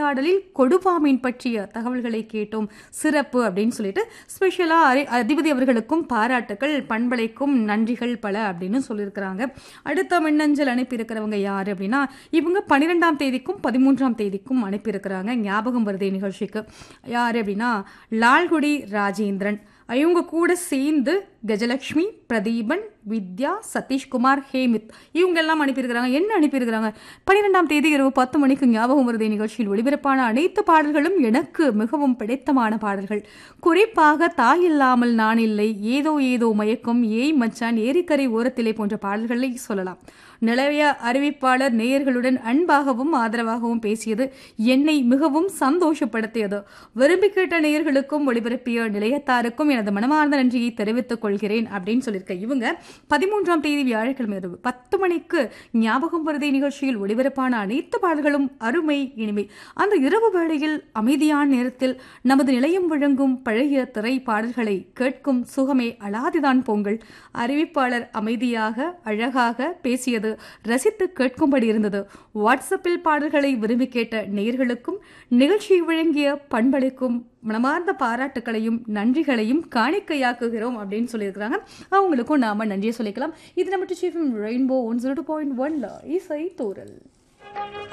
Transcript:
உரையாடலில் கொடுபாமீன் பற்றிய தகவல்களை கேட்டோம் சிறப்பு அப்படின்னு சொல்லிட்டு ஸ்பெஷலா அரி- அதிபதி அவர்களுக்கும் பாராட்டுக்கள் பண்பலைக்கும் நன்றிகள் பல அப்படின்னு சொல்லியிருக்கிறாங்க அடுத்த மின்னஞ்சல் அனுப்பியிருக்கிறவங்க யார் அப்படின்னா இவங்க பன்னிரெண்டாம் தேதிக்கும் பதிமூன்றாம் தேதிக்கும் அனுப்பியிருக்கிறாங்க ஞாபகம் வருதே நிகழ்ச்சிக்கு யார் அப்படின்னா லால்குடி ராஜேந்திரன் இவங்க கூட சேர்ந்து கஜலட்சுமி பிரதீபன் வித்யா சதீஷ்குமார் ஹேமித் இவங்க எல்லாம் அனுப்பியிருக்கிறாங்க என்ன அனுப்பியிருக்கிறாங்க பன்னிரெண்டாம் தேதி இரவு பத்து மணிக்கு ஞாபகம் வருதே நிகழ்ச்சியில் ஒளிபரப்பான அனைத்து பாடல்களும் எனக்கு மிகவும் பிடித்தமான பாடல்கள் குறிப்பாக தாய் இல்லாமல் நான் இல்லை ஏதோ ஏதோ மயக்கம் ஏய் மச்சான் ஏரிக்கரை ஓரத்திலே போன்ற பாடல்களை சொல்லலாம் நிலைய அறிவிப்பாளர் நேயர்களுடன் அன்பாகவும் ஆதரவாகவும் பேசியது என்னை மிகவும் சந்தோஷப்படுத்தியது விரும்பி கேட்ட நேயர்களுக்கும் ஒளிபரப்பிய நிலையத்தாருக்கும் எனது மனமார்ந்த நன்றியை தெரிவித்துக் கொள்கிறேன் அப்படின்னு சொல்லியிருக்க இவங்க பதிமூன்றாம் தேதி வியாழக்கிழமை இரவு பத்து மணிக்கு ஞாபகம் வருதை நிகழ்ச்சியில் ஒளிபரப்பான அனைத்து பாடல்களும் அருமை இனிமை அந்த இரவு வேளையில் அமைதியான நேரத்தில் நமது நிலையம் வழங்கும் பழைய திரை பாடல்களை கேட்கும் சுகமே அலாதிதான் பொங்கல் அறிவிப்பாளர் அமைதியாக அழகாக பேசியது ரசித்து கேட்கும்படி இருந்தது வாட்ஸ்அப்பில் பாடல்களை விரும்பி கேட்ட நேயர்களுக்கும் நிகழ்ச்சியை வழங்கிய பண்பளிக்கும் மனமார்ந்த பாராட்டுக்களையும் நன்றிகளையும் காணிக்கையாக்குகிறோம் அப்படின்னு சொல்லியிருக்கிறாங்க அவங்களுக்கும் நாம நன்றியை சொல்லிக்கலாம் இது நம்ம chief rainbow one zero two point ஒன்ல இசை தூரல்